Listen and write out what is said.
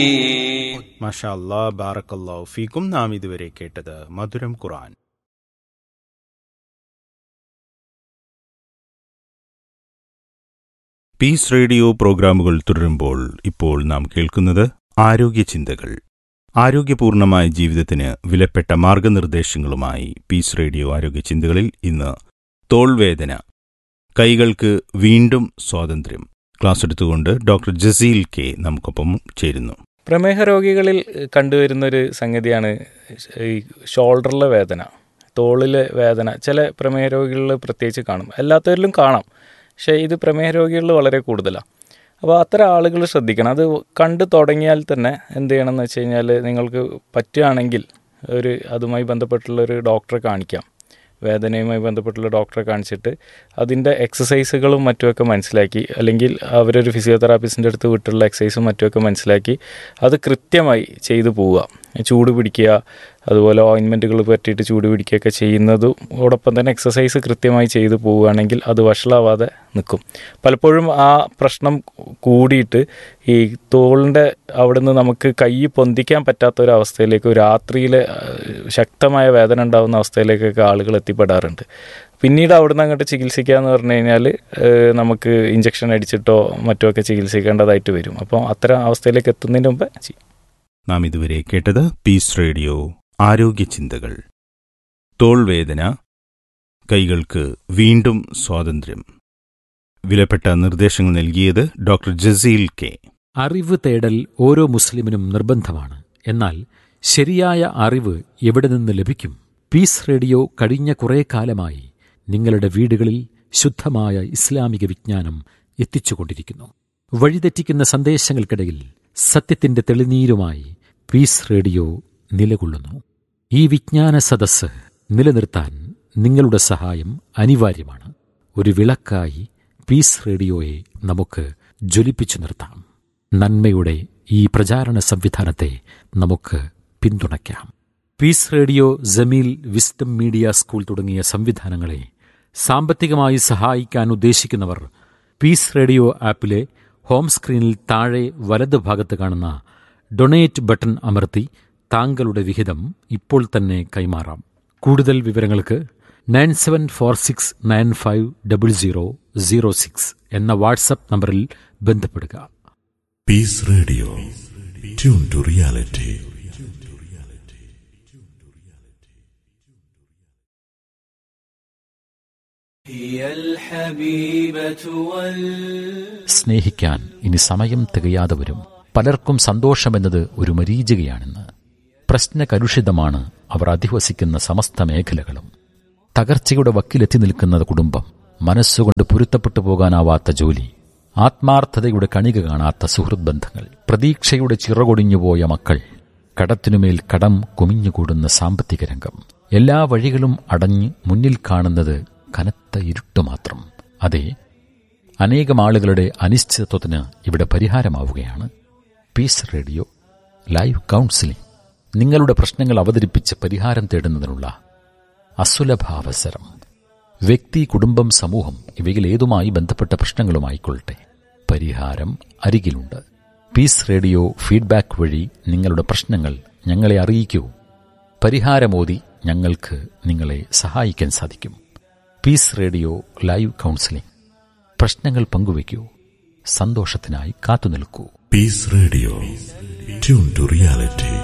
മാഷാ അല്ലാ ബാറക്കല്ലാഹു ഫീക്കും നാം ഇതുവരെ കേട്ടത് മധുരം ഖുർആൻ പീസ് റേഡിയോ പ്രോഗ്രാമുകൾ തുടരുമ്പോൾ ഇപ്പോൾ നാം കേൾക്കുന്നത് ആരോഗ്യ ചിന്തകൾ ആരോഗ്യപൂർണമായ ജീവിതത്തിന് വിലപ്പെട്ട മാർഗനിർദ്ദേശങ്ങളുമായി പീസ് റേഡിയോ ആരോഗ്യ ചിന്തകളിൽ ഇന്ന് തോൾവേദന കൈകൾക്ക് വീണ്ടും സ്വാതന്ത്ര്യം ക്ലാസ് എടുത്തുകൊണ്ട് ഡോക്ടർ ജസീൽ കെ നമുക്കൊപ്പം ചേരുന്നു പ്രമേഹ രോഗികളിൽ കണ്ടുവരുന്ന ഒരു സംഗതിയാണ് ഈ ഷോൾഡറിലെ വേദന തോളിലെ വേദന ചില പ്രമേഹ രോഗികളിൽ പ്രത്യേകിച്ച് കാണും എല്ലാത്തവരിലും കാണാം പക്ഷേ ഇത് പ്രമേഹ രോഗികളിൽ വളരെ കൂടുതലാണ് അപ്പോൾ അത്തരം ആളുകൾ ശ്രദ്ധിക്കണം അത് കണ്ടു തുടങ്ങിയാൽ തന്നെ എന്ത് ചെയ്യണം എന്ന് വെച്ച് കഴിഞ്ഞാൽ നിങ്ങൾക്ക് പറ്റുകയാണെങ്കിൽ ഒരു അതുമായി ബന്ധപ്പെട്ടുള്ള ഒരു ഡോക്ടറെ കാണിക്കാം വേദനയുമായി ബന്ധപ്പെട്ടുള്ള ഡോക്ടറെ കാണിച്ചിട്ട് അതിൻ്റെ എക്സസൈസുകളും മറ്റുമൊക്കെ മനസ്സിലാക്കി അല്ലെങ്കിൽ അവരൊരു ഫിസിയോതെറാപ്പിസ്റ്റിൻ്റെ അടുത്ത് വിട്ടുള്ള എക്സസൈസും മറ്റുമൊക്കെ മനസ്സിലാക്കി അത് കൃത്യമായി ചെയ്തു പോവുക ചൂട് പിടിക്കുക അതുപോലെ ഓയിൻമെൻറ്റുകൾ പറ്റിയിട്ട് ചൂട് പിടിക്കുകയൊക്കെ ചെയ്യുന്നതോടൊപ്പം തന്നെ എക്സസൈസ് കൃത്യമായി ചെയ്തു പോവുകയാണെങ്കിൽ അത് വഷളാവാതെ നിൽക്കും പലപ്പോഴും ആ പ്രശ്നം കൂടിയിട്ട് ഈ തോളിൻ്റെ അവിടുന്ന് നമുക്ക് കൈ പൊന്തിക്കാൻ പറ്റാത്ത ഒരു അവസ്ഥയിലേക്ക് രാത്രിയിൽ ശക്തമായ വേദന ഉണ്ടാകുന്ന അവസ്ഥയിലേക്കൊക്കെ ആളുകൾ എത്തിപ്പെടാറുണ്ട് പിന്നീട് അവിടുന്ന് അങ്ങോട്ട് ചികിത്സിക്കുക എന്ന് പറഞ്ഞു കഴിഞ്ഞാൽ നമുക്ക് ഇഞ്ചക്ഷൻ അടിച്ചിട്ടോ മറ്റുമൊക്കെ ചികിത്സിക്കേണ്ടതായിട്ട് വരും അപ്പോൾ അത്തരം അവസ്ഥയിലേക്ക് എത്തുന്നതിന് മുമ്പ് ചെയ്യും നാം ഇതുവരെ കേട്ടത് പീസ് റേഡിയോ ആരോഗ്യ ചിന്തകൾ തോൾവേദന കൈകൾക്ക് വീണ്ടും സ്വാതന്ത്ര്യം വിലപ്പെട്ട നിർദ്ദേശങ്ങൾ നൽകിയത് ഡോക്ടർ ജസീൽ കെ അറിവ് തേടൽ ഓരോ മുസ്ലിമിനും നിർബന്ധമാണ് എന്നാൽ ശരിയായ അറിവ് എവിടെ നിന്ന് ലഭിക്കും പീസ് റേഡിയോ കഴിഞ്ഞ കുറേ കാലമായി നിങ്ങളുടെ വീടുകളിൽ ശുദ്ധമായ ഇസ്ലാമിക വിജ്ഞാനം എത്തിച്ചുകൊണ്ടിരിക്കുന്നു വഴിതെറ്റിക്കുന്ന സന്ദേശങ്ങൾക്കിടയിൽ സത്യത്തിന്റെ തെളിനീരുമായി പീസ് റേഡിയോ നിലകൊള്ളുന്നു ഈ വിജ്ഞാന സദസ്സ് നിലനിർത്താൻ നിങ്ങളുടെ സഹായം അനിവാര്യമാണ് ഒരു വിളക്കായി പീസ് റേഡിയോയെ നമുക്ക് ജ്വലിപ്പിച്ചു നിർത്താം നന്മയുടെ ഈ പ്രചാരണ സംവിധാനത്തെ നമുക്ക് പിന്തുണയ്ക്കാം peace radio Jameel wisdom media school തുടങ്ങിയ സംവിധാനങ്ങളെ സാമ്പത്തികമായി സഹായിക്കാൻ ഉദ്ദേശിക്കുന്നവർ പീസ് റേഡിയോ ആപ്പിലെ ഹോം സ്ക്രീനിൽ താഴെ വലത് ഭാഗത്ത് കാണുന്ന ഡൊണേറ്റ് ബട്ടൺ അമർത്തി താങ്കളുടെ വിഹിതം ഇപ്പോൾ തന്നെ കൈമാറാം കൂടുതൽ വിവരങ്ങൾക്ക് nine seven four six nine five double zero zero six എന്ന വാട്സപ്പ് നമ്പറിൽ ബന്ധപ്പെടുക Peace Radio. Tune to reality. هي الحبيبة وال സ്നേഹിക്കാൻ ഇനി സമയം തികയാതെ വരും പലർക്കും സന്തോഷമെന്നത് ഒരു മരീചികയാണെന്ന് പ്രശ്നകലുഷിതമാണ് അവർ അധിവസിക്കുന്ന സമസ്ത മേഖലകളും തകർച്ചയുടെ വക്കിലെത്തി നിൽക്കുന്ന കുടുംബം മനസ്സുകൊണ്ട് പൊരുത്തപ്പെട്ടു പോകാനാവാത്ത ജോലി ആത്മാർത്ഥതയുടെ കണിക കാണാത്ത സുഹൃത് ബന്ധങ്ങൾ പ്രതീക്ഷയുടെ ചിറകൊടിഞ്ഞുപോയ മക്കൾ കടത്തിനുമേൽ കടം കുമിഞ്ഞുകൂടുന്ന സാമ്പത്തിക രംഗം എല്ലാ വഴികളും അടഞ്ഞ് മുന്നിൽ കാണുന്നത് കനത്ത ഇരുട്ട് മാത്രം അതെ അനേകം ആളുകളുടെ അനിശ്ചിതത്വത്തിന് ഇവിടെ പരിഹാരമാവുകയാണ് പീസ് റേഡിയോ ലൈവ് കൗൺസിലിംഗ് നിങ്ങളുടെ പ്രശ്നങ്ങൾ അവതരിപ്പിച്ച് പരിഹാരം തേടുന്നതിനുള്ള അസുലഭാവസരം വ്യക്തി കുടുംബം സമൂഹം ഇവയിൽ ഏതുമായി ബന്ധപ്പെട്ട പ്രശ്നങ്ങളുമായിക്കൊള്ളട്ടെ പരിഹാരം അരികിലുണ്ട് പീസ് റേഡിയോ ഫീഡ്ബാക്ക് വഴി നിങ്ങളുടെ പ്രശ്നങ്ങൾ ഞങ്ങളെ അറിയിക്കൂ പരിഹാരമോതി ഞങ്ങൾക്ക് നിങ്ങളെ സഹായിക്കാൻ സാധിക്കും പീസ് റേഡിയോ ലൈവ് കൗൺസിലിംഗ് പ്രശ്നങ്ങൾ പങ്കുവയ്ക്കൂ സന്തോഷത്തിനായി കാത്തുനിൽക്കൂ Peace Radio. Tune to reality.